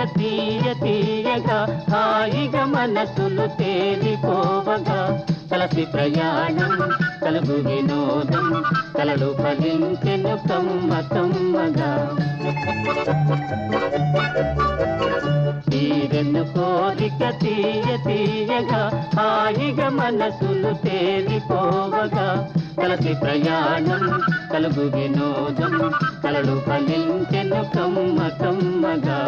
తీయ తీయగా హాయిగా మనసులు తేలిపోవగా కలసి ప్రయాణం కలుగు వినోదం కలలు ఫలించెను కమ్మ కమ్మగా తీరెను కోరిక తీయ తీయగా హాయిగా మనసులు తేలిపోవగా కలసి ప్రయాణం కలుగు వినోదం కలలు ఫలించెను కమ్మ కమ్మగా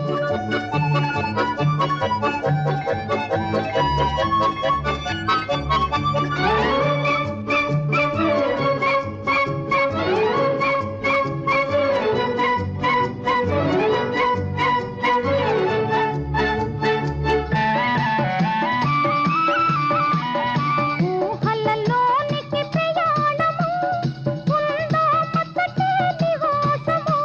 ఊహలలోనికి ప్రయాణము ఉందో మచ్చటే నివాసము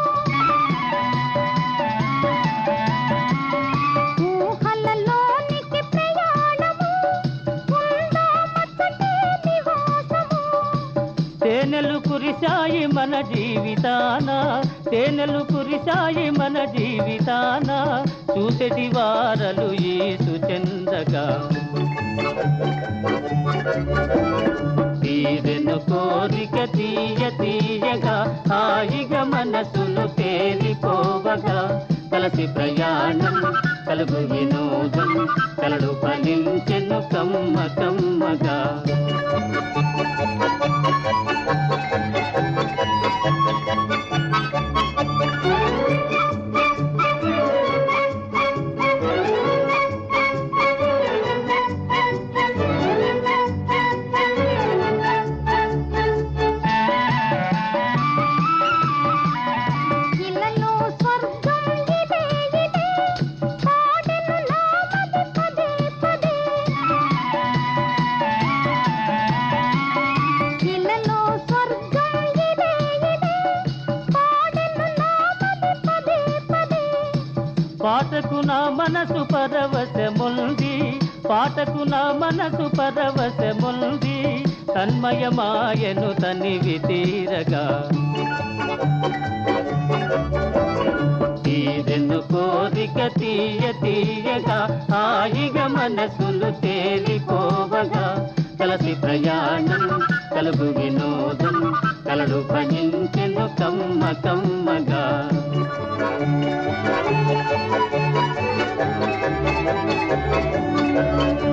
ఊహలలోనికి ప్రయాణము ఉందో మచ్చటే నివాసము తేనెలు కురిశాయి మన జీవితాన తేనెలు కురిశాయి మన జీవితాన చూసెటి వారలు ఈసు చెందగా తీరెను కోరిక తీయ తీయగా హాయిగా మనసులు తేలిపోవగా కలసి ప్రయాణం కలుగు వినోదం కలలు ఫలించెను కమ్మ కమ్మగా ఇలలో స్వర్గం ఇదే ఇదే పాడెను నామది పదే పదే ఇలలో స్వర్గం ఇదే ఇదే పాడెను నామది పదే పదే పాటకు నా మనసు పరవశముంది పాటకు నా మనసు పరవశముంది తన్మయమాయను తనివి తీరగా తీరెను కోరిక తీయ తీయగా హాయిగా మనసులు తేలిపోవగా కలసి ప్రయాణం కలుగు వినోదం కలడు భజించెను కమ్మ కమ్మగా నీ